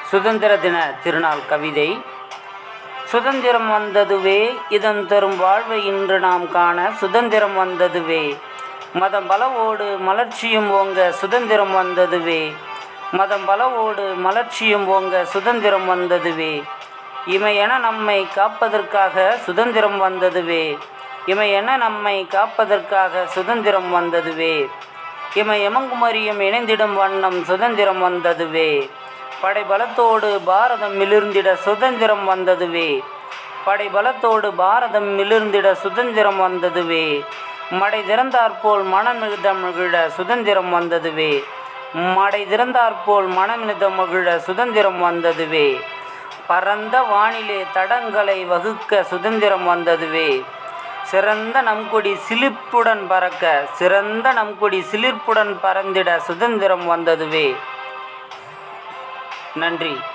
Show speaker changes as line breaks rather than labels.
சுதந்திர தின திருநாள் கவிதை சுதந்திரம் வந்ததுவே இதன் தரும் வாழ்வை இன்று நாம் காண சுதந்திரம் வந்ததுவே மதம் பலவோடு மலர்ச்சியும் ஓங்க சுதந்திரம் வந்ததுவே மதம் பலவோடு மலர்ச்சியும் ஓங்க சுதந்திரம் வந்ததுவே இமையென நம்மை காப்பதற்காக சுதந்திரம் வந்ததுவே இமையென நம்மை காப்பதற்காக சுதந்திரம் வந்ததுவே இமை எமங்குமரியும் இணைந்திடும் வண்ணம் சுதந்திரம் வந்ததுவே படைபலத்தோடு பாரதம் மிளிர்ந்திட சுதந்திரம் வந்ததுவே படைபலத்தோடு பாரதம் மிளிர்ந்திட சுதந்திரம் வந்ததுவே மடை திறந்தாற்போல் மனமிதம் மகிழ சுதந்திரம் வந்ததுவே மடை திறந்தாற்போல் மனமிதம் மகிழ சுதந்திரம் வந்ததுவே பரந்த வானிலே தடங்களை வகுக்க சுதந்திரம் வந்ததுவே சிறந்த நம்கொடி சிலிர்ப்புடன் பறக்க சிறந்த நம்கொடி சிலிர்ப்புடன் பறந்திட சுதந்திரம் வந்ததுவே நன்றி